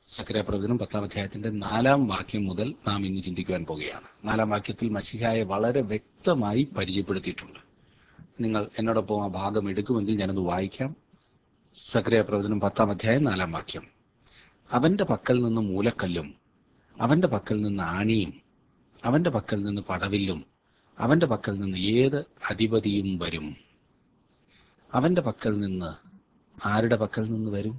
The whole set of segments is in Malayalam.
സക്രിയ പ്രവചനം പത്താം അധ്യായത്തിന്റെ നാലാം വാക്യം മുതൽ നാം ഇന്ന് ചിന്തിക്കുവാൻ പോകുകയാണ് നാലാം വാക്യത്തിൽ മഷിഹായെ വളരെ വ്യക്തമായി പരിചയപ്പെടുത്തിയിട്ടുണ്ട് നിങ്ങൾ എന്നോടൊപ്പം ആ ഭാഗം എടുക്കുമെങ്കിൽ ഞാനത് വായിക്കാം സക്രിയ പ്രവചനം പത്താം അധ്യായം നാലാം വാക്യം അവന്റെ പക്കൽ നിന്ന് മൂലക്കല്ലും അവന്റെ പക്കൽ നിന്ന് ആണിയും അവന്റെ പക്കൽ നിന്ന് പടവില്ലും അവന്റെ പക്കൽ നിന്ന് ഏത് അധിപതിയും വരും അവന്റെ പക്കൽ നിന്ന് ആരുടെ പക്കൽ നിന്ന് വരും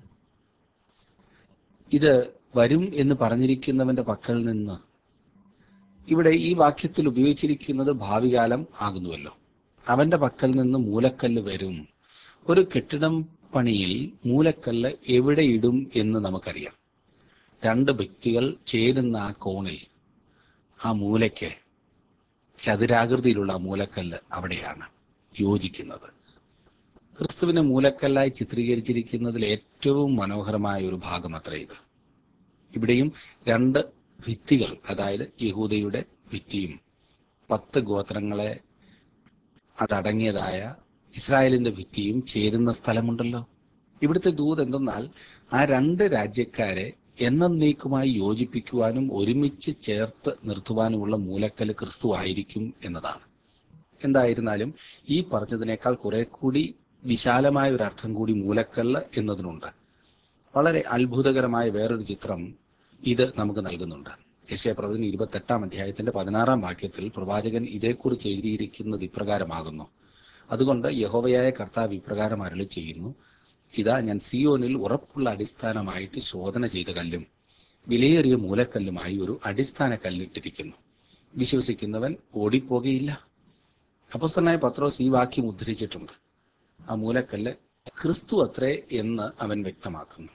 ഇത് വരും എന്ന് പറഞ്ഞിരിക്കുന്നവന്റെ പക്കൽ നിന്ന് ഇവിടെ ഈ വാക്യത്തിൽ ഉപയോഗിച്ചിരിക്കുന്നത് ഭാവികാലം ആകുന്നുവല്ലോ അവന്റെ പക്കൽ നിന്ന് മൂലക്കല്ല് വരും ഒരു കെട്ടിടം പണിയിൽ മൂലക്കല്ല് എവിടെ ഇടും എന്ന് നമുക്കറിയാം രണ്ട് വ്യക്തികൾ ചേരുന്ന ആ കോണിൽ ആ മൂലയ്ക്ക് ചതുരാകൃതിയിലുള്ള ആ മൂലക്കല്ല് അവിടെയാണ് യോജിക്കുന്നത് ക്രിസ്തുവിനെ മൂലക്കല്ലായി ചിത്രീകരിച്ചിരിക്കുന്നതിൽ ഏറ്റവും മനോഹരമായ ഒരു ഭാഗം അത്ര ഇത് ഇവിടെയും രണ്ട് ഭിത്തികൾ അതായത് യഹൂദയുടെ ഭിത്തിയും പത്ത് ഗോത്രങ്ങളെ അതടങ്ങിയതായ ഇസ്രായേലിന്റെ ഭിത്തിയും ചേരുന്ന സ്ഥലമുണ്ടല്ലോ ഇവിടുത്തെ ദൂത് എന്തെന്നാൽ ആ രണ്ട് രാജ്യക്കാരെ എന്നേക്കുമായി യോജിപ്പിക്കുവാനും ഒരുമിച്ച് ചേർത്ത് നിർത്തുവാനുമുള്ള മൂലക്കല് ക്രിസ്തു ആയിരിക്കും എന്നതാണ് എന്തായിരുന്നാലും ഈ പറഞ്ഞതിനേക്കാൾ കുറെ കൂടി വിശാലമായ ഒരു അർത്ഥം കൂടി മൂലക്കല്ല് എന്നതിനുണ്ട് വളരെ അത്ഭുതകരമായ വേറൊരു ചിത്രം ഇത് നമുക്ക് നൽകുന്നുണ്ട് യശയ പ്രവചനം ഇരുപത്തെട്ടാം അധ്യായത്തിന്റെ പതിനാറാം വാക്യത്തിൽ പ്രവാചകൻ ഇതേക്കുറിച്ച് എഴുതിയിരിക്കുന്നത് ഇപ്രകാരമാകുന്നു അതുകൊണ്ട് യഹോവയായ കർത്താവ് ഇപ്രകാരം അരളി ചെയ്യുന്നു ഇതാ ഞാൻ സിയോനിൽ ഉറപ്പുള്ള അടിസ്ഥാനമായിട്ട് ശോധന ചെയ്ത കല്ലും വിലയേറിയ മൂലക്കല്ലുമായി ഒരു അടിസ്ഥാന കല്ലിട്ടിരിക്കുന്നു വിശ്വസിക്കുന്നവൻ ഓടിപ്പോകയില്ല അപ്പോസ്തലനായ പത്രോസ് ഈ വാക്യം ഉദ്ധരിച്ചിട്ടുണ്ട് ആ മൂലക്കല്ല് ക്രിസ്തു അത്രേ എന്ന് അവൻ വ്യക്തമാക്കുന്നു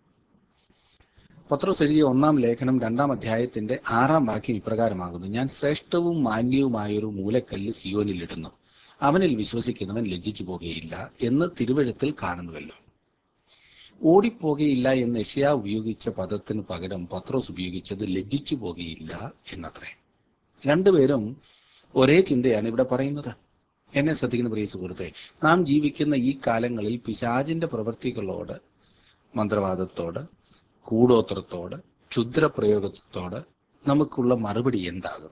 പത്രോസ് എഴുതിയ ഒന്നാം ലേഖനം രണ്ടാം അധ്യായത്തിന്റെ ആറാം വാക്യം ഇപ്രകാരമാകുന്നു ഞാൻ ശ്രേഷ്ഠവും മാന്യവുമായൊരു മൂലക്കല്ല് സിയോനിൽ ഇടുന്നു അവനിൽ വിശ്വസിക്കുന്നവൻ ലജ്ജിച്ചു പോകുകയില്ല എന്ന് തിരുവഴുത്തിൽ കാണുന്നുവല്ലോ ഓടിപ്പോകയില്ല എന്ന് യശയാ ഉപയോഗിച്ച പദത്തിന് പകരം പത്രോസ് ഉപയോഗിച്ചത് ലജ്ജിച്ചു പോകുകയില്ല എന്നത്രേ രണ്ടുപേരും ഒരേ ചിന്തയാണ് ഇവിടെ പറയുന്നത് എന്നെ ശ്രദ്ധിക്കുന്ന പ്രിയ സുഹൃത്തെ നാം ജീവിക്കുന്ന ഈ കാലങ്ങളിൽ പിശാചിന്റെ പ്രവൃത്തികളോട് മന്ത്രവാദത്തോട് കൂടോത്രത്തോട് ക്ഷുദ്രപ്രയോഗത്തോട് നമുക്കുള്ള മറുപടി എന്താകും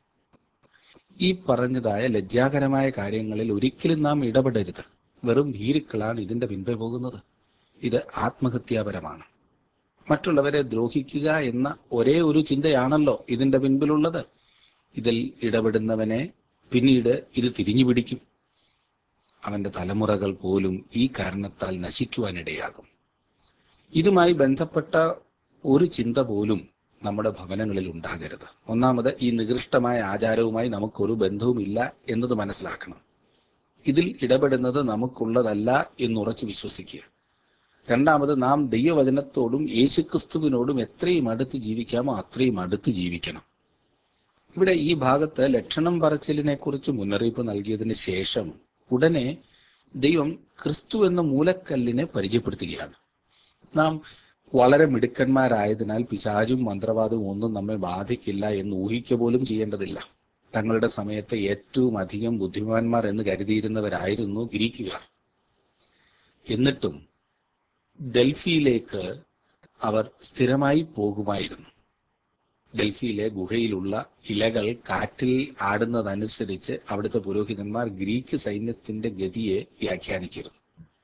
ഈ പറഞ്ഞതായ ലജ്ജാകരമായ കാര്യങ്ങളിൽ ഒരിക്കലും നാം ഇടപെടരുത് വെറും ഭീരുക്കളാണ് ഇതിന്റെ പിൻപേ പോകുന്നത് ഇത് ആത്മഹത്യാപരമാണ് മറ്റുള്ളവരെ ദ്രോഹിക്കുക എന്ന ഒരേ ഒരു ചിന്തയാണല്ലോ ഇതിന്റെ പിൻപിലുള്ളത് ഇതിൽ ഇടപെടുന്നവനെ പിന്നീട് ഇത് തിരിഞ്ഞു പിടിക്കും അവന്റെ തലമുറകൾ പോലും ഈ കാരണത്താൽ നശിക്കുവാനിടയാകും ഇതുമായി ബന്ധപ്പെട്ട ഒരു ചിന്ത പോലും നമ്മുടെ ഭവനങ്ങളിൽ ഉണ്ടാകരുത് ഒന്നാമത് ഈ നികൃഷ്ടമായ ആചാരവുമായി നമുക്കൊരു ബന്ധവുമില്ല എന്നത് മനസ്സിലാക്കണം ഇതിൽ ഇടപെടുന്നത് നമുക്കുള്ളതല്ല എന്നുറച്ചു വിശ്വസിക്കുക രണ്ടാമത് നാം ദൈവവചനത്തോടും യേശുക്രിസ്തുവിനോടും എത്രയും അടുത്ത് ജീവിക്കാമോ അത്രയും അടുത്ത് ജീവിക്കണം ഇവിടെ ഈ ഭാഗത്ത് ലക്ഷണം പറച്ചിലിനെ കുറിച്ച് മുന്നറിയിപ്പ് നൽകിയതിന് ശേഷം ഉടനെ ദൈവം ക്രിസ്തു എന്ന മൂലക്കല്ലിനെ പരിചയപ്പെടുത്തുകയാണ് നാം വളരെ മിടുക്കന്മാരായതിനാൽ പിശാചും മന്ത്രവാദവും ഒന്നും നമ്മെ ബാധിക്കില്ല എന്ന് ഊഹിക്കുക പോലും ചെയ്യേണ്ടതില്ല തങ്ങളുടെ സമയത്ത് ഏറ്റവും അധികം ബുദ്ധിമാന്മാർ എന്ന് കരുതിയിരുന്നവരായിരുന്നു ഗ്രീക്കുകാർ എന്നിട്ടും ഡൽഹിയിലേക്ക് അവർ സ്ഥിരമായി പോകുമായിരുന്നു ഡൽഹിയിലെ ഗുഹയിലുള്ള ഇലകൾ കാറ്റിൽ ആടുന്നതനുസരിച്ച് അവിടുത്തെ പുരോഹിതന്മാർ ഗ്രീക്ക് സൈന്യത്തിന്റെ ഗതിയെ വ്യാഖ്യാനിച്ചിരുന്നു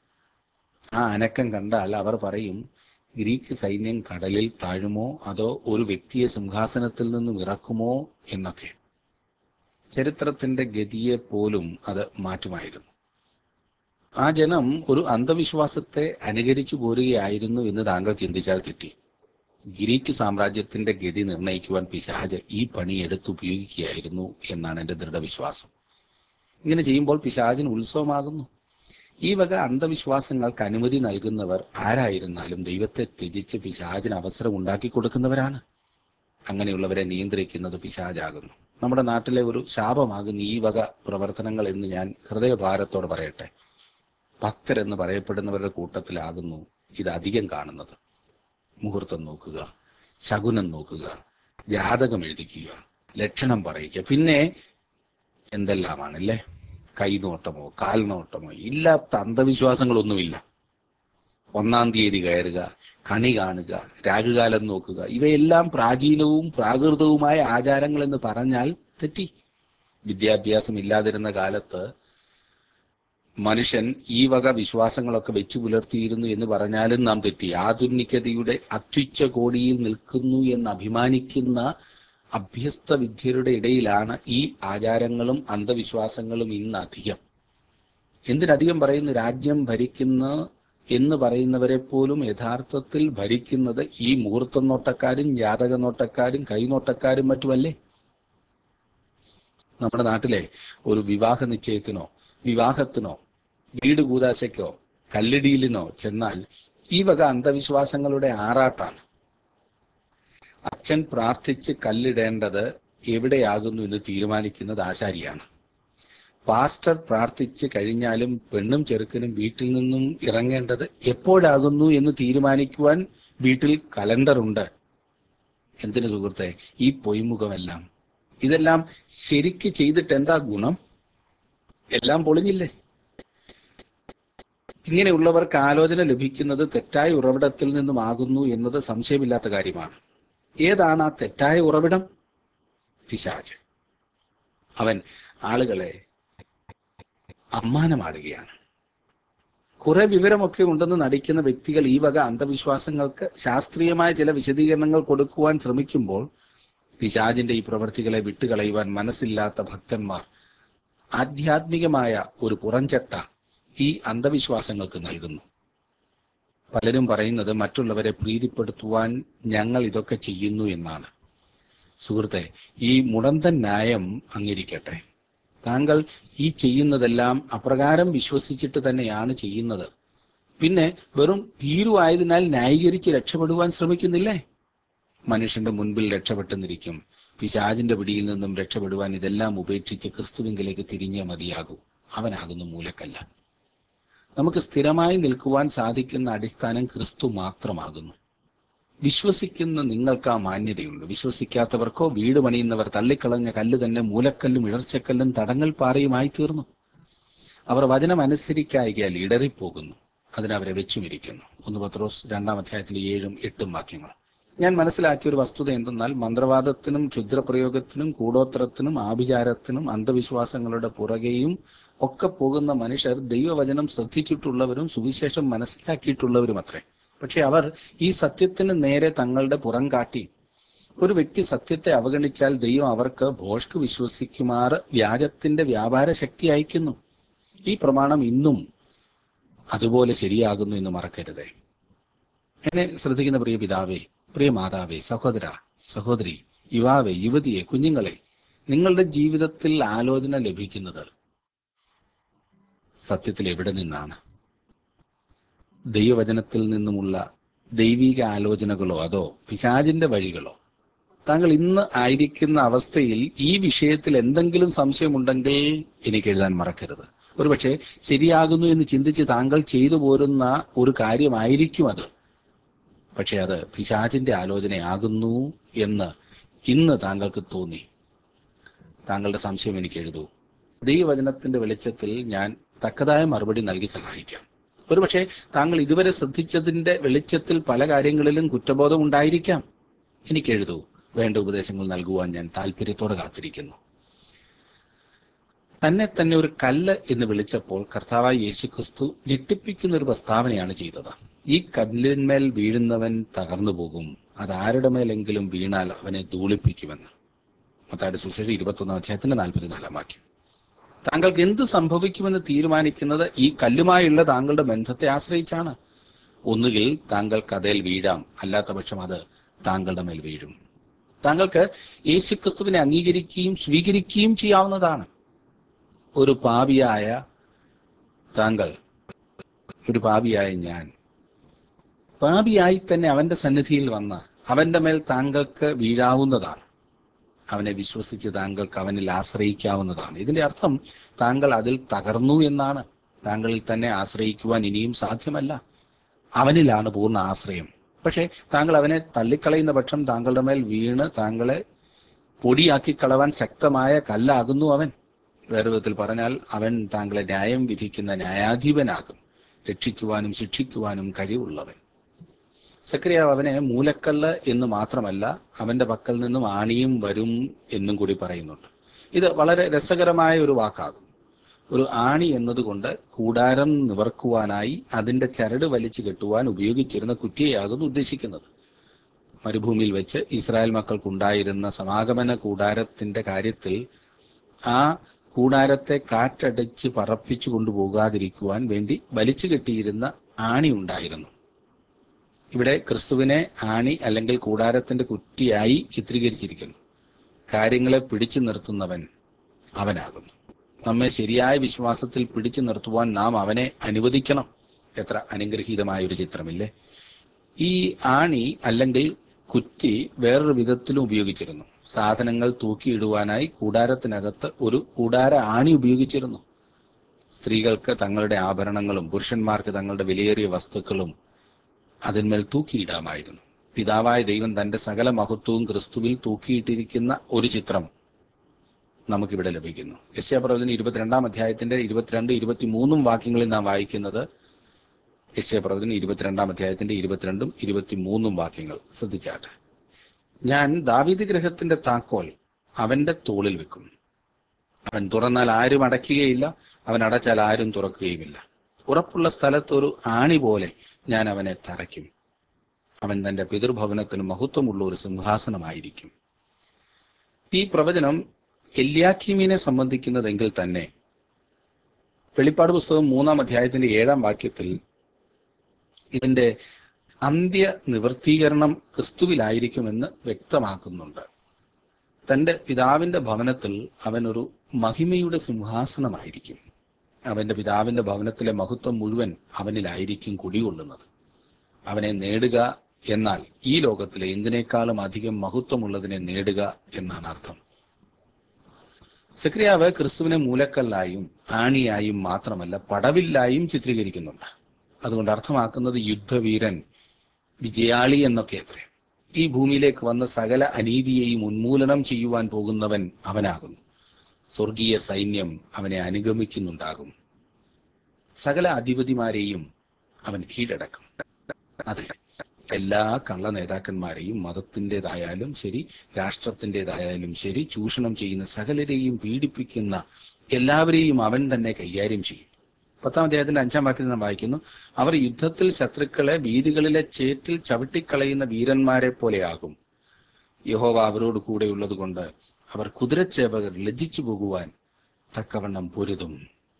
ആ അനക്കം കണ്ടാൽ അവർ പറയും ഗ്രീക്ക് സൈന്യം കടലിൽ താഴുമോ അതോ ഒരു വ്യക്തിയെ സിംഹാസനത്തിൽ നിന്നും ഇറക്കുമോ എന്നൊക്കെ ചരിത്രത്തിന്റെ ഗതിയെ പോലും അത് മാറ്റുമായിരുന്നു ആ ജനം ഒരു അന്ധവിശ്വാസത്തെ അനുകരിച്ചു പോരുകയായിരുന്നു എന്ന് താങ്കൾ ചിന്തിച്ചാൽ തെറ്റി ഗ്രീക്ക് സാമ്രാജ്യത്തിന്റെ ഗതി നിർണ്ണയിക്കുവാൻ പിശാജ് ഈ പണി എടുത്തുപയോഗിക്കുകയായിരുന്നു എന്നാണ് എൻ്റെ ദൃഢവിശ്വാസം ഇങ്ങനെ ചെയ്യുമ്പോൾ പിശാജിന് ഉത്സവമാകുന്നു ഈ വക അന്ധവിശ്വാസങ്ങൾക്ക് അനുമതി നൽകുന്നവർ ആരായിരുന്നാലും ദൈവത്തെ ത്യജിച്ച് പിശാചിന് അവസരം ഉണ്ടാക്കി കൊടുക്കുന്നവരാണ് അങ്ങനെയുള്ളവരെ നിയന്ത്രിക്കുന്നത് പിശാചാകുന്നു നമ്മുടെ നാട്ടിലെ ഒരു ശാപമാകുന്ന ഈ വക പ്രവർത്തനങ്ങൾ എന്ന് ഞാൻ ഹൃദയഭാരത്തോടെ പറയട്ടെ ഭക്തരെന്ന് പറയപ്പെടുന്നവരുടെ കൂട്ടത്തിലാകുന്നു ഇത് അധികം കാണുന്നത് മുഹൂർത്തം നോക്കുക ശകുനം നോക്കുക ജാതകം എഴുതിക്കുക ലക്ഷണം പറയിക്കുക പിന്നെ എന്തെല്ലാമാണല്ലേ കൈനോട്ടമോ കാൽനോട്ടമോ ഇല്ലാത്ത അന്ധവിശ്വാസങ്ങളൊന്നുമില്ല ഒന്നാം തീയതി കയറുക കണി കാണുക രാഗകാലം നോക്കുക ഇവയെല്ലാം പ്രാചീനവും പ്രാകൃതവുമായ ആചാരങ്ങൾ എന്ന് പറഞ്ഞാൽ തെറ്റി വിദ്യാഭ്യാസം ഇല്ലാതിരുന്ന കാലത്ത് മനുഷ്യൻ ഈ വക വിശ്വാസങ്ങളൊക്കെ വെച്ചു പുലർത്തിയിരുന്നു എന്ന് പറഞ്ഞാലും നാം തെറ്റി ആധുനികതയുടെ അത്യുച്ച കോടിയിൽ നിൽക്കുന്നു എന്ന് അഭിമാനിക്കുന്ന അഭ്യസ്ത വിദ്യരുടെ ഇടയിലാണ് ഈ ആചാരങ്ങളും അന്ധവിശ്വാസങ്ങളും ഇന്ന് അധികം എന്തിനധികം പറയുന്നു രാജ്യം ഭരിക്കുന്ന എന്ന് പറയുന്നവരെ പോലും യഥാർത്ഥത്തിൽ ഭരിക്കുന്നത് ഈ മുഹൂർത്തം നോട്ടക്കാരും ജാതക നോട്ടക്കാരും കൈനോട്ടക്കാരും മറ്റുമല്ലേ നമ്മുടെ നാട്ടിലെ ഒരു വിവാഹ നിശ്ചയത്തിനോ വിവാഹത്തിനോ വീട് കൂതാശയ്ക്കോ കല്ലിടിയിലിനോ ചെന്നാൽ ഈ വക അന്ധവിശ്വാസങ്ങളുടെ ആറാട്ടാണ് അച്ഛൻ പ്രാർത്ഥിച്ച് കല്ലിടേണ്ടത് എവിടെയാകുന്നു എന്ന് തീരുമാനിക്കുന്നത് ആശാരിയാണ് പാസ്റ്റർ പ്രാർത്ഥിച്ച് കഴിഞ്ഞാലും പെണ്ണും ചെറുക്കനും വീട്ടിൽ നിന്നും ഇറങ്ങേണ്ടത് എപ്പോഴാകുന്നു എന്ന് തീരുമാനിക്കുവാൻ വീട്ടിൽ കലണ്ടറുണ്ട് എന്തിനു സുഹൃത്തെ ഈ പൊയ്മുഖമെല്ലാം ഇതെല്ലാം ശരിക്ക് ചെയ്തിട്ട് എന്താ ഗുണം എല്ലാം പൊളിഞ്ഞില്ലേ ഇങ്ങനെയുള്ളവർക്ക് ആലോചന ലഭിക്കുന്നത് തെറ്റായ ഉറവിടത്തിൽ നിന്നുമാകുന്നു എന്നത് സംശയമില്ലാത്ത കാര്യമാണ് ഏതാണ് ആ തെറ്റായ ഉറവിടം പിശാച് അവൻ ആളുകളെ അമ്മാനമാടുകയാണ് കുറെ വിവരമൊക്കെ ഉണ്ടെന്ന് നടിക്കുന്ന വ്യക്തികൾ ഈ വക അന്ധവിശ്വാസങ്ങൾക്ക് ശാസ്ത്രീയമായ ചില വിശദീകരണങ്ങൾ കൊടുക്കുവാൻ ശ്രമിക്കുമ്പോൾ പിശാചിന്റെ ഈ പ്രവൃത്തികളെ വിട്ടുകളയുവാൻ മനസ്സില്ലാത്ത ഭക്തന്മാർ ആധ്യാത്മികമായ ഒരു പുറംചട്ട ഈ അന്ധവിശ്വാസങ്ങൾക്ക് നൽകുന്നു പലരും പറയുന്നത് മറ്റുള്ളവരെ പ്രീതിപ്പെടുത്തുവാൻ ഞങ്ങൾ ഇതൊക്കെ ചെയ്യുന്നു എന്നാണ് സുഹൃത്തെ ഈ മുടന്തൻ ന്യായം അങ്ങിരിക്കട്ടെ താങ്കൾ ഈ ചെയ്യുന്നതെല്ലാം അപ്രകാരം വിശ്വസിച്ചിട്ട് തന്നെയാണ് ചെയ്യുന്നത് പിന്നെ വെറും ഭീരുവായതിനാൽ ന്യായീകരിച്ച് രക്ഷപ്പെടുവാൻ ശ്രമിക്കുന്നില്ലേ മനുഷ്യന്റെ മുൻപിൽ രക്ഷപ്പെട്ടെന്നിരിക്കും പിശാചിന്റെ പിടിയിൽ നിന്നും രക്ഷപ്പെടുവാൻ ഇതെല്ലാം ഉപേക്ഷിച്ച് ക്രിസ്തുവിങ്കിലേക്ക് തിരിഞ്ഞേ മതിയാകൂ അവനാകുന്നു മൂലക്കല്ല നമുക്ക് സ്ഥിരമായി നിൽക്കുവാൻ സാധിക്കുന്ന അടിസ്ഥാനം ക്രിസ്തു മാത്രമാകുന്നു വിശ്വസിക്കുന്ന നിങ്ങൾക്ക് ആ മാന്യതയുണ്ട് വിശ്വസിക്കാത്തവർക്കോ വീട് പണിയുന്നവർ തള്ളിക്കളഞ്ഞ കല്ല് തന്നെ മൂലക്കല്ലും ഇടർച്ചക്കല്ലും തടങ്ങൽ പാറയുമായി തീർന്നു അവർ വചനം അനുസരിക്കായികയാൽ ഇടറിപ്പോകുന്നു അതിനവരെ വെച്ചുമിരിക്കുന്നു ഒന്ന് പത്രോസ് രണ്ടാം അധ്യായത്തിലെ ഏഴും എട്ടും വാക്യങ്ങൾ ഞാൻ മനസ്സിലാക്കിയ ഒരു വസ്തുത എന്തെന്നാൽ മന്ത്രവാദത്തിനും ക്ഷുദ്രപ്രയോഗത്തിനും കൂടോത്രത്തിനും ആഭിചാരത്തിനും അന്ധവിശ്വാസങ്ങളുടെ പുറകെയും ഒക്കെ പോകുന്ന മനുഷ്യർ ദൈവവചനം ശ്രദ്ധിച്ചിട്ടുള്ളവരും സുവിശേഷം മനസ്സിലാക്കിയിട്ടുള്ളവരും അത്രേ പക്ഷെ അവർ ഈ സത്യത്തിന് നേരെ തങ്ങളുടെ പുറം കാട്ടി ഒരു വ്യക്തി സത്യത്തെ അവഗണിച്ചാൽ ദൈവം അവർക്ക് ഭോഷ്ക് വിശ്വസിക്കുമാറ് വ്യാജത്തിന്റെ വ്യാപാര ശക്തി അയക്കുന്നു ഈ പ്രമാണം ഇന്നും അതുപോലെ ശരിയാകുന്നു എന്ന് മറക്കരുതേ എന്നെ ശ്രദ്ധിക്കുന്ന പ്രിയ പിതാവേ പ്രിയ മാതാവേ സഹോദര സഹോദരി യുവാവേ യുവതിയെ കുഞ്ഞുങ്ങളെ നിങ്ങളുടെ ജീവിതത്തിൽ ആലോചന ലഭിക്കുന്നത് സത്യത്തിൽ എവിടെ നിന്നാണ് ദൈവവചനത്തിൽ നിന്നുമുള്ള ദൈവിക ആലോചനകളോ അതോ പിശാചിന്റെ വഴികളോ താങ്കൾ ഇന്ന് ആയിരിക്കുന്ന അവസ്ഥയിൽ ഈ വിഷയത്തിൽ എന്തെങ്കിലും സംശയമുണ്ടെങ്കിൽ എനിക്ക് എഴുതാൻ മറക്കരുത് ഒരുപക്ഷെ ശരിയാകുന്നു എന്ന് ചിന്തിച്ച് താങ്കൾ ചെയ്തു പോരുന്ന ഒരു കാര്യമായിരിക്കും അത് പക്ഷെ അത് പിശാചിന്റെ ആലോചനയാകുന്നു എന്ന് ഇന്ന് താങ്കൾക്ക് തോന്നി താങ്കളുടെ സംശയം എനിക്ക് എഴുതൂ ദൈവവചനത്തിന്റെ വെളിച്ചത്തിൽ ഞാൻ തക്കതായ മറുപടി നൽകി സഹായിക്കാം ഒരുപക്ഷെ താങ്കൾ ഇതുവരെ ശ്രദ്ധിച്ചതിന്റെ വെളിച്ചത്തിൽ പല കാര്യങ്ങളിലും കുറ്റബോധം ഉണ്ടായിരിക്കാം എനിക്ക് എഴുതൂ വേണ്ട ഉപദേശങ്ങൾ നൽകുവാൻ ഞാൻ താല്പര്യത്തോടെ കാത്തിരിക്കുന്നു തന്നെ തന്നെ ഒരു കല്ല് എന്ന് വിളിച്ചപ്പോൾ കർത്താവായ യേശു ക്രിസ്തു ഞെട്ടിപ്പിക്കുന്ന ഒരു പ്രസ്താവനയാണ് ചെയ്തത് ഈ കല്ലിന്മേൽ വീഴുന്നവൻ തകർന്നു പോകും അത് ആരുടെ മേലെങ്കിലും വീണാൽ അവനെ ധൂളിപ്പിക്കുമെന്ന് മത്തായുടെ സുശേഷം ഇരുപത്തൊന്നാം അധ്യായത്തിന്റെ നാൽപ്പത്തിനാലാം വാക്യം താങ്കൾക്ക് എന്ത് സംഭവിക്കുമെന്ന് തീരുമാനിക്കുന്നത് ഈ കല്ലുമായുള്ള താങ്കളുടെ ബന്ധത്തെ ആശ്രയിച്ചാണ് ഒന്നുകിൽ താങ്കൾ കഥയിൽ വീഴാം അല്ലാത്ത പക്ഷം അത് താങ്കളുടെ മേൽ വീഴും താങ്കൾക്ക് യേശുക്രിസ്തുവിനെ അംഗീകരിക്കുകയും സ്വീകരിക്കുകയും ചെയ്യാവുന്നതാണ് ഒരു പാപിയായ താങ്കൾ ഒരു പാപിയായ ഞാൻ പാപിയായി തന്നെ അവന്റെ സന്നിധിയിൽ വന്ന് അവന്റെ മേൽ താങ്കൾക്ക് വീഴാവുന്നതാണ് അവനെ വിശ്വസിച്ച് താങ്കൾക്ക് അവനിൽ ആശ്രയിക്കാവുന്നതാണ് ഇതിന്റെ അർത്ഥം താങ്കൾ അതിൽ തകർന്നു എന്നാണ് താങ്കളിൽ തന്നെ ആശ്രയിക്കുവാൻ ഇനിയും സാധ്യമല്ല അവനിലാണ് പൂർണ്ണ ആശ്രയം പക്ഷേ താങ്കൾ അവനെ തള്ളിക്കളയുന്ന പക്ഷം താങ്കളുടെ മേൽ വീണ് താങ്കളെ പൊടിയാക്കി കളവാൻ ശക്തമായ കല്ലാകുന്നു അവൻ വേറെ വിധത്തിൽ പറഞ്ഞാൽ അവൻ താങ്കളെ ന്യായം വിധിക്കുന്ന ന്യായാധിപനാകും രക്ഷിക്കുവാനും ശിക്ഷിക്കുവാനും കഴിവുള്ളവൻ സക്രിയാവ് അവനെ മൂലക്കല്ല് എന്ന് മാത്രമല്ല അവന്റെ പക്കൽ നിന്നും ആണിയും വരും എന്നും കൂടി പറയുന്നുണ്ട് ഇത് വളരെ രസകരമായ ഒരു വാക്കാകും ഒരു ആണി എന്നതുകൊണ്ട് കൂടാരം നിവർക്കുവാനായി അതിന്റെ ചരട് വലിച്ചു കെട്ടുവാൻ ഉപയോഗിച്ചിരുന്ന കുറ്റിയെയാകുന്നു ഉദ്ദേശിക്കുന്നത് മരുഭൂമിയിൽ വെച്ച് ഇസ്രായേൽ മക്കൾക്കുണ്ടായിരുന്ന സമാഗമന കൂടാരത്തിന്റെ കാര്യത്തിൽ ആ കൂടാരത്തെ കാറ്റടച്ച് പറപ്പിച്ചു കൊണ്ടുപോകാതിരിക്കുവാൻ വേണ്ടി വലിച്ചു കെട്ടിയിരുന്ന ആണി ഉണ്ടായിരുന്നു ഇവിടെ ക്രിസ്തുവിനെ ആണി അല്ലെങ്കിൽ കൂടാരത്തിന്റെ കുറ്റിയായി ചിത്രീകരിച്ചിരിക്കുന്നു കാര്യങ്ങളെ പിടിച്ചു നിർത്തുന്നവൻ അവനാകുന്നു നമ്മെ ശരിയായ വിശ്വാസത്തിൽ പിടിച്ചു നിർത്തുവാൻ നാം അവനെ അനുവദിക്കണം എത്ര അനുഗ്രഹീതമായ ഒരു ചിത്രമില്ലേ ഈ ആണി അല്ലെങ്കിൽ കുറ്റി വേറൊരു വിധത്തിലും ഉപയോഗിച്ചിരുന്നു സാധനങ്ങൾ തൂക്കിയിടുവാനായി കൂടാരത്തിനകത്ത് ഒരു കൂടാര ആണി ഉപയോഗിച്ചിരുന്നു സ്ത്രീകൾക്ക് തങ്ങളുടെ ആഭരണങ്ങളും പുരുഷന്മാർക്ക് തങ്ങളുടെ വിലയേറിയ വസ്തുക്കളും അതിന്മേൽ തൂക്കിയിടാമായിരുന്നു പിതാവായ ദൈവം തന്റെ സകല മഹത്വവും ക്രിസ്തുവിൽ തൂക്കിയിട്ടിരിക്കുന്ന ഒരു ചിത്രം നമുക്കിവിടെ ലഭിക്കുന്നു യശ്യാപ്രവചന ഇരുപത്തിരണ്ടാം അധ്യായത്തിന്റെ ഇരുപത്തിരണ്ട് ഇരുപത്തിമൂന്നും വാക്യങ്ങളിൽ നാം വായിക്കുന്നത് യശ്യാപ്രവചന ഇരുപത്തിരണ്ടാം അധ്യായത്തിന്റെ ഇരുപത്തിരണ്ടും ഇരുപത്തിമൂന്നും വാക്യങ്ങൾ ശ്രദ്ധിച്ചാട്ടെ ഞാൻ ദാവീദ് ഗ്രഹത്തിന്റെ താക്കോൽ അവന്റെ തോളിൽ വെക്കും അവൻ തുറന്നാൽ ആരും അടയ്ക്കുകയില്ല അവൻ അടച്ചാൽ ആരും തുറക്കുകയുമില്ല ഉറപ്പുള്ള സ്ഥലത്ത് ഒരു ആണി പോലെ ഞാൻ അവനെ തറയ്ക്കും അവൻ തന്റെ പിതൃഭവനത്തിന് മഹത്വമുള്ള ഒരു സിംഹാസനമായിരിക്കും ഈ പ്രവചനം എല്യാക്കീമിനെ സംബന്ധിക്കുന്നതെങ്കിൽ തന്നെ വെളിപ്പാട് പുസ്തകം മൂന്നാം അധ്യായത്തിന്റെ ഏഴാം വാക്യത്തിൽ ഇതിന്റെ അന്ത്യ നിവർത്തീകരണം ക്രിസ്തുവിലായിരിക്കുമെന്ന് വ്യക്തമാക്കുന്നുണ്ട് തന്റെ പിതാവിന്റെ ഭവനത്തിൽ അവൻ ഒരു മഹിമയുടെ സിംഹാസനമായിരിക്കും അവന്റെ പിതാവിന്റെ ഭവനത്തിലെ മഹത്വം മുഴുവൻ അവനിലായിരിക്കും കുടികൊള്ളുന്നത് അവനെ നേടുക എന്നാൽ ഈ ലോകത്തിലെ എന്തിനേക്കാളും അധികം മഹത്വമുള്ളതിനെ നേടുക എന്നാണ് അർത്ഥം സക്രിയാവ് ക്രിസ്തുവിനെ മൂലക്കല്ലായും ആണിയായും മാത്രമല്ല പടവില്ലായും ചിത്രീകരിക്കുന്നുണ്ട് അതുകൊണ്ട് അർത്ഥമാക്കുന്നത് യുദ്ധവീരൻ വിജയാളി എന്നൊക്കെ അത്രേ ഈ ഭൂമിയിലേക്ക് വന്ന സകല അനീതിയെയും ഉന്മൂലനം ചെയ്യുവാൻ പോകുന്നവൻ അവനാകുന്നു സ്വർഗീയ സൈന്യം അവനെ അനുഗമിക്കുന്നുണ്ടാകും സകല അധിപതിമാരെയും അവൻ കീഴടക്കും അതെ എല്ലാ കള്ള നേതാക്കന്മാരെയും മതത്തിൻ്റെതായാലും ശരി രാഷ്ട്രത്തിൻ്റെതായാലും ശരി ചൂഷണം ചെയ്യുന്ന സകലരെയും പീഡിപ്പിക്കുന്ന എല്ലാവരെയും അവൻ തന്നെ കൈകാര്യം ചെയ്യും പത്താം അധ്യായത്തിന്റെ അഞ്ചാം വാക്യത്തിൽ നാം വായിക്കുന്നു അവർ യുദ്ധത്തിൽ ശത്രുക്കളെ വീതികളിലെ ചേറ്റിൽ ചവിട്ടിക്കളയുന്ന വീരന്മാരെ പോലെയാകും യഹോവ അവരോട് കൂടെയുള്ളത് കൊണ്ട് അവർ കുതിരച്ചേവകർ ലജ്ജിച്ചു പോകുവാൻ തക്കവണ്ണം പൊരുതും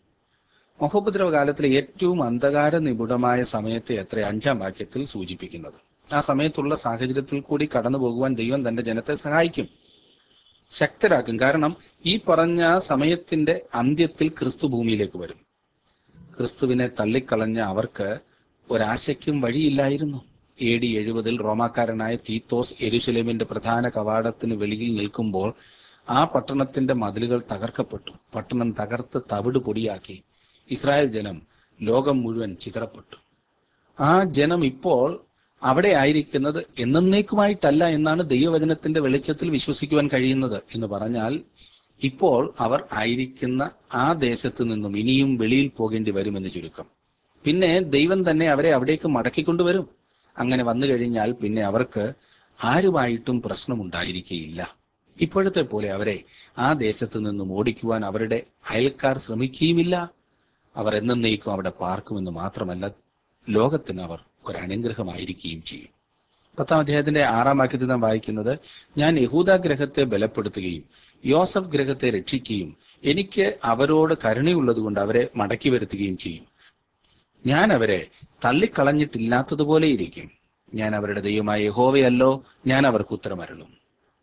മഹോപദ്രവ കാലത്തിലെ ഏറ്റവും അന്ധകാര നിപുണമായ സമയത്തെ എത്ര അഞ്ചാം വാക്യത്തിൽ സൂചിപ്പിക്കുന്നത് ആ സമയത്തുള്ള സാഹചര്യത്തിൽ കൂടി കടന്നു പോകുവാൻ ദൈവം തന്റെ ജനത്തെ സഹായിക്കും ശക്തരാക്കും കാരണം ഈ പറഞ്ഞ സമയത്തിന്റെ അന്ത്യത്തിൽ ക്രിസ്തു ഭൂമിയിലേക്ക് വരും ക്രിസ്തുവിനെ തള്ളിക്കളഞ്ഞ അവർക്ക് ഒരാശയ്ക്കും വഴിയില്ലായിരുന്നു എ ഡി എഴുപതിൽ റോമാക്കാരനായ തീത്തോസ് എരുശലേമിന്റെ പ്രധാന കവാടത്തിന് വെളിയിൽ നിൽക്കുമ്പോൾ ആ പട്ടണത്തിന്റെ മതിലുകൾ തകർക്കപ്പെട്ടു പട്ടണം തകർത്ത് തവിട് പൊടിയാക്കി ഇസ്രായേൽ ജനം ലോകം മുഴുവൻ ചിതറപ്പെട്ടു ആ ജനം ഇപ്പോൾ അവിടെ ആയിരിക്കുന്നത് എന്നേക്കുമായിട്ടല്ല എന്നാണ് ദൈവവചനത്തിന്റെ വെളിച്ചത്തിൽ വിശ്വസിക്കുവാൻ കഴിയുന്നത് എന്ന് പറഞ്ഞാൽ ഇപ്പോൾ അവർ ആയിരിക്കുന്ന ആ ദേശത്ത് നിന്നും ഇനിയും വെളിയിൽ പോകേണ്ടി വരുമെന്ന് ചുരുക്കം പിന്നെ ദൈവം തന്നെ അവരെ അവിടേക്ക് മടക്കിക്കൊണ്ടുവരും അങ്ങനെ വന്നു കഴിഞ്ഞാൽ പിന്നെ അവർക്ക് ആരുമായിട്ടും പ്രശ്നമുണ്ടായിരിക്കുകയില്ല ഇപ്പോഴത്തെ പോലെ അവരെ ആ ദേശത്ത് നിന്നും ഓടിക്കുവാൻ അവരുടെ അയൽക്കാർ ശ്രമിക്കുകയുമില്ല അവർ എന്നേക്കും അവിടെ പാർക്കുമെന്ന് മാത്രമല്ല ലോകത്തിന് അവർ ഒരു അനുഗ്രഹമായിരിക്കുകയും ചെയ്യും പത്താം അധ്യായത്തിന്റെ ആറാം വാക്യത്തിൽ നാം വായിക്കുന്നത് ഞാൻ യഹൂദ ഗ്രഹത്തെ ബലപ്പെടുത്തുകയും യോസഫ് ഗ്രഹത്തെ രക്ഷിക്കുകയും എനിക്ക് അവരോട് കരുണയുള്ളതുകൊണ്ട് അവരെ മടക്കി വരുത്തുകയും ചെയ്യും ഞാൻ അവരെ തള്ളിക്കളഞ്ഞിട്ടില്ലാത്തതുപോലെ ഇരിക്കും ഞാൻ അവരുടെ ദൈവമായ യഹോവയല്ലോ ഞാൻ അവർക്ക് ഉത്തരമരുളും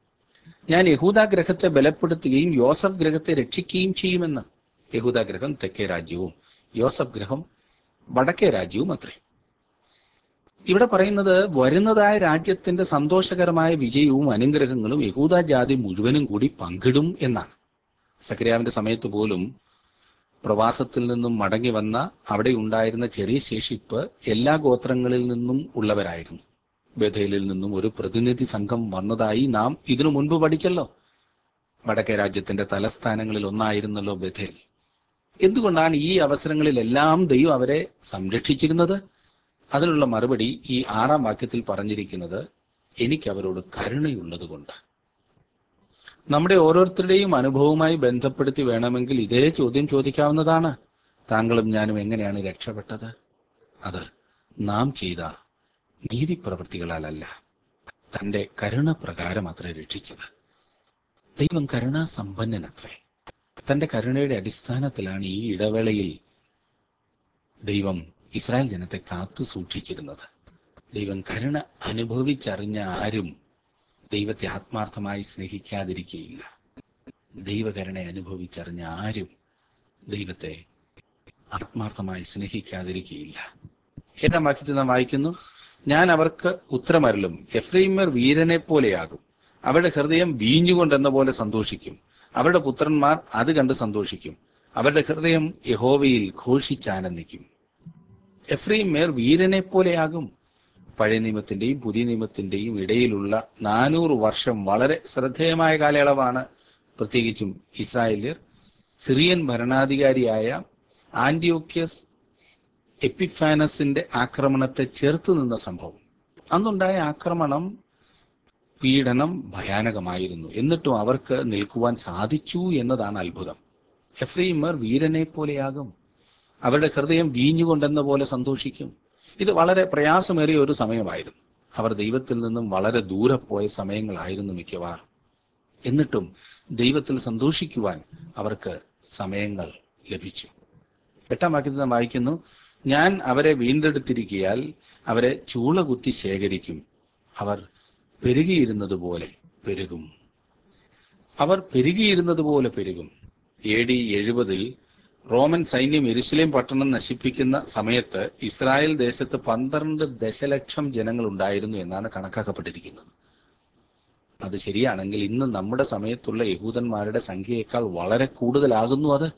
ഞാൻ യഹൂദ ഗ്രഹത്തെ ബലപ്പെടുത്തുകയും യോസഫ് ഗ്രഹത്തെ രക്ഷിക്കുകയും ചെയ്യുമെന്ന് യഹൂദ ഗ്രഹം തെക്കേ രാജ്യവും യോസഫ് ഗ്രഹം വടക്കേ രാജ്യവും അത്രേ ഇവിടെ പറയുന്നത് വരുന്നതായ രാജ്യത്തിന്റെ സന്തോഷകരമായ വിജയവും അനുഗ്രഹങ്ങളും യഹൂദ ജാതി മുഴുവനും കൂടി പങ്കിടും എന്നാണ് സക്രിയാവിന്റെ സമയത്ത് പോലും പ്രവാസത്തിൽ നിന്നും മടങ്ങി വന്ന അവിടെ ഉണ്ടായിരുന്ന ചെറിയ ശേഷിപ്പ് എല്ലാ ഗോത്രങ്ങളിൽ നിന്നും ഉള്ളവരായിരുന്നു ബഥേലിൽ നിന്നും ഒരു പ്രതിനിധി സംഘം വന്നതായി നാം ഇതിനു മുൻപ് പഠിച്ചല്ലോ വടക്കേ രാജ്യത്തിന്റെ തലസ്ഥാനങ്ങളിൽ ഒന്നായിരുന്നല്ലോ ബഥേൽ എന്തുകൊണ്ടാണ് ഈ അവസരങ്ങളിലെല്ലാം ദൈവം അവരെ സംരക്ഷിച്ചിരുന്നത് അതിനുള്ള മറുപടി ഈ ആറാം വാക്യത്തിൽ പറഞ്ഞിരിക്കുന്നത് എനിക്ക് അവരോട് കരുണയുള്ളതുകൊണ്ട് നമ്മുടെ ഓരോരുത്തരുടെയും അനുഭവവുമായി ബന്ധപ്പെടുത്തി വേണമെങ്കിൽ ഇതേ ചോദ്യം ചോദിക്കാവുന്നതാണ് താങ്കളും ഞാനും എങ്ങനെയാണ് രക്ഷപ്പെട്ടത് അത് നാം ചെയ്ത നീതിപ്രവൃത്തികളാലല്ല തന്റെ കരുണ പ്രകാരം അത്ര രക്ഷിച്ചത് ദൈവം കരുണാസമ്പന്നനത്രേ തന്റെ കരുണയുടെ അടിസ്ഥാനത്തിലാണ് ഈ ഇടവേളയിൽ ദൈവം ഇസ്രായേൽ ജനത്തെ കാത്തു സൂക്ഷിച്ചിരുന്നത് ദൈവം കരുണ അനുഭവിച്ചറിഞ്ഞ ആരും ദൈവത്തെ ആത്മാർത്ഥമായി സ്നേഹിക്കാതിരിക്കുകയില്ല ദൈവകരുണ അനുഭവിച്ചറിഞ്ഞ ആരും ദൈവത്തെ ആത്മാർത്ഥമായി സ്നേഹിക്കാതിരിക്കുകയില്ല ഏഴാം വാക്യത്തിൽ നാം വായിക്കുന്നു ഞാൻ അവർക്ക് ഉത്തരമരലും എഫ്രൈമർ വീരനെ പോലെയാകും അവരുടെ ഹൃദയം വീഞ്ഞുകൊണ്ടെന്ന പോലെ സന്തോഷിക്കും അവരുടെ പുത്രന്മാർ അത് കണ്ട് സന്തോഷിക്കും അവരുടെ ഹൃദയം യഹോവയിൽ ഘോഷിച്ചാനന്ദിക്കും എഫ്രൈമേർ വീരനെ പോലെയാകും പഴയ നിയമത്തിന്റെയും പുതിയ നിയമത്തിന്റെയും ഇടയിലുള്ള നാനൂറ് വർഷം വളരെ ശ്രദ്ധേയമായ കാലയളവാണ് പ്രത്യേകിച്ചും ഇസ്രായേലിയർ സിറിയൻ ഭരണാധികാരിയായ ആന്റിയോക്യസ് എപ്പിഫാനസിന്റെ ആക്രമണത്തെ ചേർത്ത് നിന്ന സംഭവം അന്നുണ്ടായ ആക്രമണം പീഡനം ഭയാനകമായിരുന്നു എന്നിട്ടും അവർക്ക് നിൽക്കുവാൻ സാധിച്ചു എന്നതാണ് അത്ഭുതം എഫ്രീമർ വീരനെ പോലെയാകും അവരുടെ ഹൃദയം വീഞ്ഞുകൊണ്ടെന്ന പോലെ സന്തോഷിക്കും ഇത് വളരെ പ്രയാസമേറിയ ഒരു സമയമായിരുന്നു അവർ ദൈവത്തിൽ നിന്നും വളരെ ദൂരെ പോയ സമയങ്ങളായിരുന്നു മിക്കവാറും എന്നിട്ടും ദൈവത്തിൽ സന്തോഷിക്കുവാൻ അവർക്ക് സമയങ്ങൾ ലഭിച്ചു എട്ടാം വാക്യത്തിൽ നാം വായിക്കുന്നു ഞാൻ അവരെ വീണ്ടെടുത്തിരിക്കിയാൽ അവരെ ചൂള കുത്തി ശേഖരിക്കും അവർ പെരുകിയിരുന്നത് പോലെ പെരുകും അവർ പെരുകിയിരുന്നത് പോലെ പെരുകും എ ഡി എഴുപതിൽ റോമൻ സൈന്യം എരുസലേം പട്ടണം നശിപ്പിക്കുന്ന സമയത്ത് ഇസ്രായേൽ ദേശത്ത് പന്ത്രണ്ട് ദശലക്ഷം ജനങ്ങൾ ഉണ്ടായിരുന്നു എന്നാണ് കണക്കാക്കപ്പെട്ടിരിക്കുന്നത് അത് ശരിയാണെങ്കിൽ ഇന്ന് നമ്മുടെ സമയത്തുള്ള യഹൂദന്മാരുടെ സംഖ്യയേക്കാൾ വളരെ കൂടുതലാകുന്നു അത്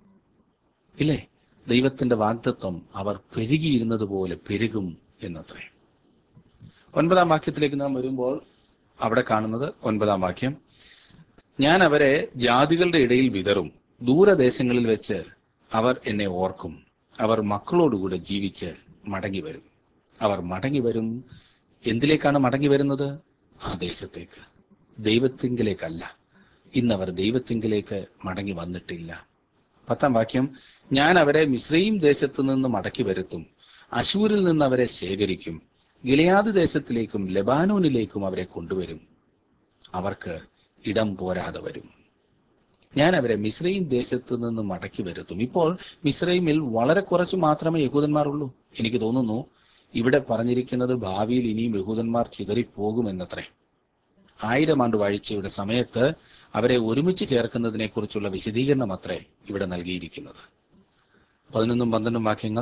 ഇല്ലേ ദൈവത്തിന്റെ വാഗ്ദത്വം അവർ പെരുകിയിരുന്നത് പോലെ പെരുകും എന്നത്രേ ഒൻപതാം വാക്യത്തിലേക്ക് നാം വരുമ്പോൾ അവിടെ കാണുന്നത് ഒൻപതാം വാക്യം ഞാൻ അവരെ ജാതികളുടെ ഇടയിൽ വിതറും ദൂരദേശങ്ങളിൽ വെച്ച് അവർ എന്നെ ഓർക്കും അവർ മക്കളോടുകൂടെ ജീവിച്ച് മടങ്ങി വരും അവർ മടങ്ങി വരും എന്തിലേക്കാണ് മടങ്ങി വരുന്നത് ആ ദേശത്തേക്ക് ദൈവത്തിങ്കിലേക്കല്ല ഇന്നവർ ദൈവത്തിങ്കിലേക്ക് മടങ്ങി വന്നിട്ടില്ല പത്താം വാക്യം ഞാൻ അവരെ മിശ്രയും ദേശത്തു നിന്ന് മടക്കി വരുത്തും അശൂരിൽ നിന്ന് അവരെ ശേഖരിക്കും ഗിലയാദ് ദേശത്തിലേക്കും ലെബാനോനിലേക്കും അവരെ കൊണ്ടുവരും അവർക്ക് ഇടം പോരാതെ വരും ഞാൻ അവരെ മിശ്രയും ദേശത്തു നിന്ന് മടക്കി വരുത്തും ഇപ്പോൾ മിശ്രൈമിൽ വളരെ കുറച്ച് മാത്രമേ യഹൂദന്മാരുള്ളൂ എനിക്ക് തോന്നുന്നു ഇവിടെ പറഞ്ഞിരിക്കുന്നത് ഭാവിയിൽ ഇനിയും യഹൂദന്മാർ ചിതറിപ്പോകുമെന്നത്രേ ആയിരം ആണ്ട് വാഴ്ചയുടെ സമയത്ത് അവരെ ഒരുമിച്ച് ചേർക്കുന്നതിനെ കുറിച്ചുള്ള വിശദീകരണം അത്രേ ഇവിടെ നൽകിയിരിക്കുന്നത് പതിനൊന്നും പന്ത്രണ്ടും വാക്യങ്ങൾ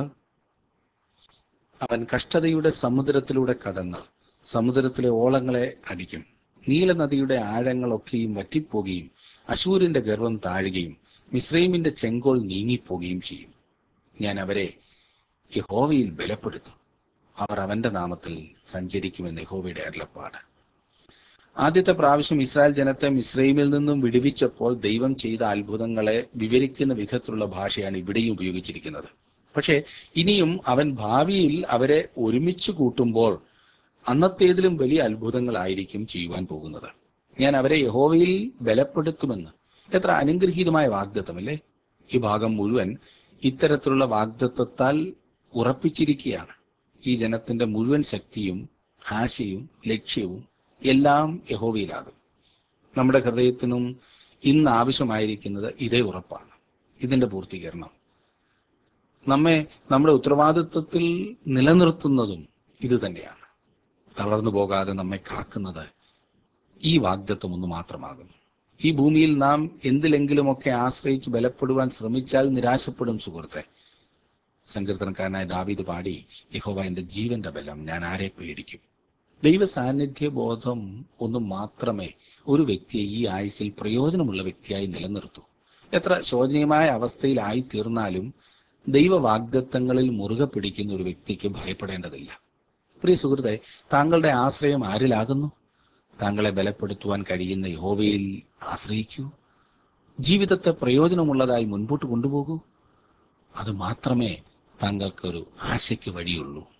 അവൻ കഷ്ടതയുടെ സമുദ്രത്തിലൂടെ കടന്ന് സമുദ്രത്തിലെ ഓളങ്ങളെ അടിക്കും നീലനദിയുടെ ആഴങ്ങളൊക്കെയും വറ്റിപ്പോകുകയും അശൂരിന്റെ ഗർവം താഴുകയും മിശ്രൈമിന്റെ ചെങ്കോൾ നീങ്ങിപ്പോകുകയും ചെയ്യും ഞാൻ അവരെ യഹോവയിൽ ബലപ്പെടുത്തും അവർ അവന്റെ നാമത്തിൽ സഞ്ചരിക്കുമെന്ന് യഹോവയുടെ അരുളപ്പാട് ആദ്യത്തെ പ്രാവശ്യം ഇസ്രായേൽ ജനത്തെ മിസ്രൈമിൽ നിന്നും വിടുവിച്ചപ്പോൾ ദൈവം ചെയ്ത അത്ഭുതങ്ങളെ വിവരിക്കുന്ന വിധത്തിലുള്ള ഭാഷയാണ് ഇവിടെയും ഉപയോഗിച്ചിരിക്കുന്നത് പക്ഷേ ഇനിയും അവൻ ഭാവിയിൽ അവരെ ഒരുമിച്ച് കൂട്ടുമ്പോൾ അന്നത്തേതിലും വലിയ അത്ഭുതങ്ങളായിരിക്കും ചെയ്യുവാൻ പോകുന്നത് ഞാൻ അവരെ യഹോവയിൽ ബലപ്പെടുത്തുമെന്ന് എത്ര അനുഗ്രഹീതമായ വാഗ്ദത്തമല്ലേ ഈ ഭാഗം മുഴുവൻ ഇത്തരത്തിലുള്ള വാഗ്ദത്വത്താൽ ഉറപ്പിച്ചിരിക്കുകയാണ് ഈ ജനത്തിന്റെ മുഴുവൻ ശക്തിയും ആശയും ലക്ഷ്യവും എല്ലാം യഹോവയിലാകും നമ്മുടെ ഹൃദയത്തിനും ഇന്ന് ആവശ്യമായിരിക്കുന്നത് ഇതേ ഉറപ്പാണ് ഇതിന്റെ പൂർത്തീകരണം നമ്മെ നമ്മുടെ ഉത്തരവാദിത്വത്തിൽ നിലനിർത്തുന്നതും ഇത് തന്നെയാണ് തളർന്നു പോകാതെ നമ്മെ കാക്കുന്നത് ഈ വാഗ്ദത്വം ഒന്ന് മാത്രമാകുന്നു ഈ ഭൂമിയിൽ നാം എന്തിലെങ്കിലുമൊക്കെ ആശ്രയിച്ച് ബലപ്പെടുവാൻ ശ്രമിച്ചാൽ നിരാശപ്പെടും സുഹൃത്തെ സങ്കീർത്തനക്കാരനായ ദാവീദ് പാടി യഹോവ എന്റെ ജീവന്റെ ബലം ഞാൻ ആരെ പേടിക്കും ദൈവ സാന്നിധ്യ ബോധം ഒന്ന് മാത്രമേ ഒരു വ്യക്തിയെ ഈ ആയുസിൽ പ്രയോജനമുള്ള വ്യക്തിയായി നിലനിർത്തൂ എത്ര ശോചനീയമായ അവസ്ഥയിലായി തീർന്നാലും ദൈവ വാഗ്ദത്തങ്ങളിൽ മുറുകെ പിടിക്കുന്ന ഒരു വ്യക്തിക്ക് ഭയപ്പെടേണ്ടതില്ല പ്രിയ സുഹൃത്തെ താങ്കളുടെ ആശ്രയം ആരിലാകുന്നു താങ്കളെ ബലപ്പെടുത്തുവാൻ കഴിയുന്ന യഹോവയിൽ ആശ്രയിക്കൂ ജീവിതത്തെ പ്രയോജനമുള്ളതായി മുൻപോട്ട് കൊണ്ടുപോകൂ അത് മാത്രമേ താങ്കൾക്കൊരു ആശയ്ക്ക് വഴിയുള്ളൂ